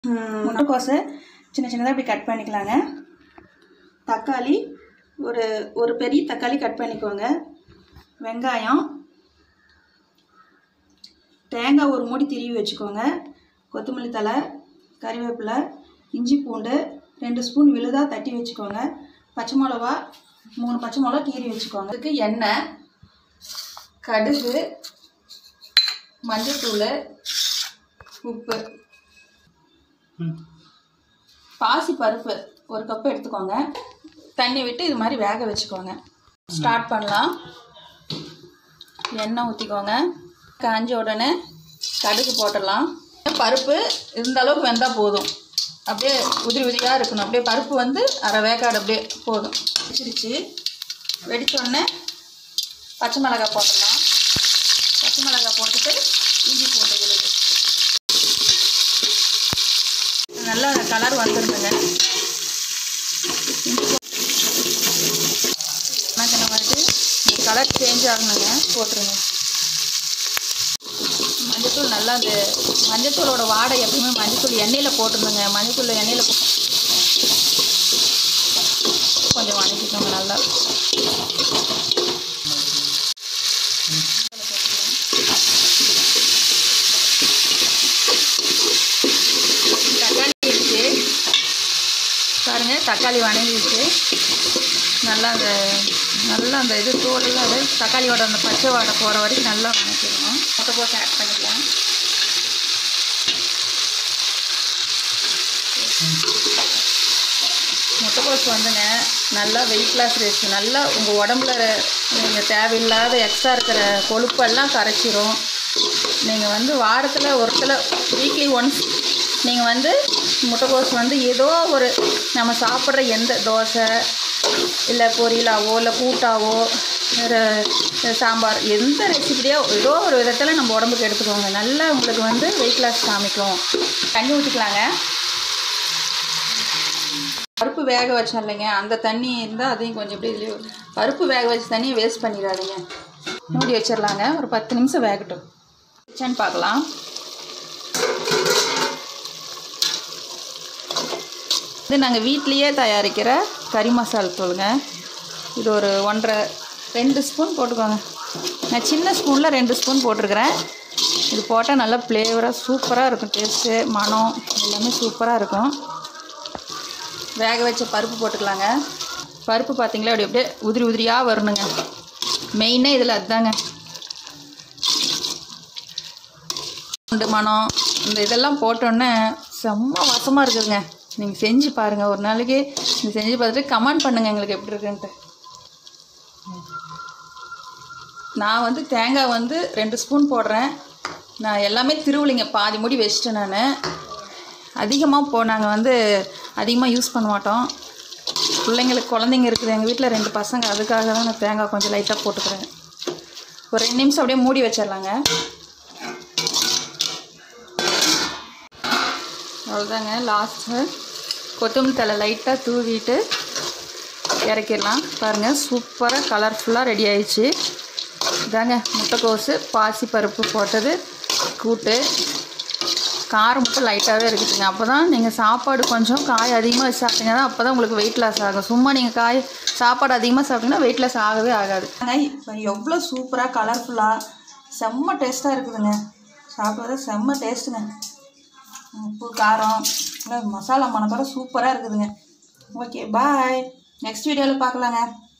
முட்டைக்கோஸை சின்ன சின்னதாக இப்படி கட் பண்ணிக்கலாங்க தக்காளி ஒரு ஒரு பெரிய தக்காளி கட் பண்ணிக்கோங்க வெங்காயம் தேங்காய் ஒரு மூடி திருவி வச்சுக்கோங்க கொத்தமல்லி தழை கறிவேப்பிலை இஞ்சி பூண்டு ரெண்டு ஸ்பூன் விழுதாக தட்டி வச்சுக்கோங்க பச்சை மிளவா மூணு பச்சை மிளவா கீறி வச்சுக்கோங்க இதுக்கு எண்ணெய் கடுகு மஞ்சத்தூள் உப்பு பாசி பருப்பு ஒரு கப் எடுத்துக்கோங்க தண்ணி விட்டு இது மாதிரி வேக வச்சுக்கோங்க ஸ்டார்ட் பண்ணலாம் எண்ணெய் ஊற்றிக்கோங்க காஞ்ச உடனே கடுகு போட்டுடலாம் பருப்பு இந்த அளவுக்கு வெந்தால் போதும் அப்படியே உதிரி உதிரியாக இருக்கணும் அப்படியே பருப்பு வந்து அரை வேக்காடு அப்படியே போதும் வெடிச்சிருச்சு வெடிச்ச உடனே பச்சை மிளகாய் போட்டுடலாம் பச்சை மிளகாய் போட்டுட்டு இஞ்சி பூண்டு விழுது நல்லா கலர் வந்துருந்துங்க வணக்கின மாதிரி கலர் சேஞ்ச் ஆகணுங்க போட்டுருங்க மஞ்சத்தூள் நல்லா அந்த மஞ்சத்தூளோட வாடை எப்பவுமே மஞ்சத்தூள் எண்ணெயில் போட்டுருந்துங்க மஞ்சத்தூள் எண்ணெயில் போ கொஞ்சம் வணக்கிக்கோங்க நல்லா தக்காளி இருக்கு பாருங்க தக்காளி வணங்கிடுச்சு நல்லா அந்த நல்லா அந்த இது தோலெல்லாம் அது தக்காளியோட அந்த பச்சை வாடை போகிற வரைக்கும் நல்லா வணக்கிடணும் முட்டைக்கோஸ் ஆட் பண்ணிக்கலாம் முட்டைக்கோஸ் வந்துங்க நல்லா வெயிட் லாஸ் ரேஸ் நல்லா உங்கள் உடம்புல நீங்கள் தேவையில்லாத எக்ஸ்ட்ரா இருக்கிற கொழுப்பெல்லாம் கரைச்சிரும் நீங்கள் வந்து வாரத்தில் ஒரு சில வீக்லி ஒன்ஸ் நீங்கள் வந்து முட்டைக்கோஸ் வந்து ஏதோ ஒரு நம்ம சாப்பிட்ற எந்த தோசை இல்லை பொரியலாவோ இல்லை கூட்டாவோ வேறு சாம்பார் எந்த ரெசிபியோ ஏதோ ஒரு விதத்தில் நம்ம உடம்புக்கு எடுத்துக்கோங்க நல்லா உங்களுக்கு வந்து வெயிட் லாஸ் காமிக்கும் தண்ணி ஊற்றிக்கலாங்க பருப்பு வேக வச்சோம் இல்லைங்க அந்த தண்ணி இருந்தால் அதையும் கொஞ்சம் இப்படி இதுலேயே பருப்பு வேக வச்ச தண்ணியை வேஸ்ட் பண்ணிடாதீங்க மூடி வச்சிடலாங்க ஒரு பத்து நிமிஷம் வேகட்டும் கிச்சன் பார்க்கலாம் இது நாங்கள் வீட்லேயே தயாரிக்கிற கறி மசால் தூளுங்க இது ஒரு ஒன்றரை ரெண்டு ஸ்பூன் போட்டுக்கோங்க நான் சின்ன ஸ்பூனில் ரெண்டு ஸ்பூன் போட்டிருக்கிறேன் இது போட்டால் நல்லா ஃப்ளேவராக சூப்பராக இருக்கும் டேஸ்ட்டு மனம் எல்லாமே சூப்பராக இருக்கும் வேக வச்ச பருப்பு போட்டுக்கலாங்க பருப்பு பார்த்தீங்களா அப்படி அப்படியே உதிரி உதிரியாக வரணுங்க மெயினாக இதில் அதுதாங்க பூண்டு மனம் இந்த இதெல்லாம் போட்டோன்னே செம்ம வாசமாக இருக்குதுங்க நீங்கள் செஞ்சு பாருங்கள் ஒரு நாளைக்கு நீங்கள் செஞ்சு பார்த்துட்டு கமெண்ட் பண்ணுங்கள் எங்களுக்கு எப்படி இருக்குன்ட்டு நான் வந்து தேங்காய் வந்து ரெண்டு ஸ்பூன் போடுறேன் நான் எல்லாமே திருவள்ளிங்க பாதி முடி வச்சிட்டேன் நான் அதிகமாக போ நாங்கள் வந்து அதிகமாக யூஸ் பண்ண மாட்டோம் பிள்ளைங்களுக்கு குழந்தைங்க இருக்குது எங்கள் வீட்டில் ரெண்டு பசங்க அதுக்காக தான் நான் தேங்காய் கொஞ்சம் லைட்டாக போட்டுக்கிறேன் ஒரு ரெண்டு நிமிஷம் அப்படியே மூடி வச்சிடலாங்க அவ்வளோதாங்க லாஸ்ட்டு கொத்தமல்லி தலை லைட்டாக தூவிட்டு இறக்கிடலாம் பாருங்கள் சூப்பராக கலர்ஃபுல்லாக ரெடி ஆயிடுச்சு இதாங்க முட்டைக்கோசு பாசி பருப்பு போட்டது கூட்டு காரம் மட்டும் லைட்டாகவே இருக்குதுங்க அப்போ தான் நீங்கள் சாப்பாடு கொஞ்சம் காய் அதிகமாக வச்சு சாப்பிட்டீங்க தான் அப்போ தான் உங்களுக்கு வெயிட் லாஸ் ஆகும் சும்மா நீங்கள் காய் சாப்பாடு அதிகமாக சாப்பிட்டீங்கன்னா வெயிட் லாஸ் ஆகவே ஆகாது இப்போ எவ்வளோ சூப்பராக கலர்ஃபுல்லாக செம்ம டேஸ்ட்டாக இருக்குதுங்க சாப்பிட்றது செம்ம டேஸ்ட்டுங்க உப்பு காரம் இல்லை மசாலா மணத்தோட சூப்பராக இருக்குதுங்க ஓகே பாய் நெக்ஸ்ட் வீடியோவில் பார்க்கலாங்க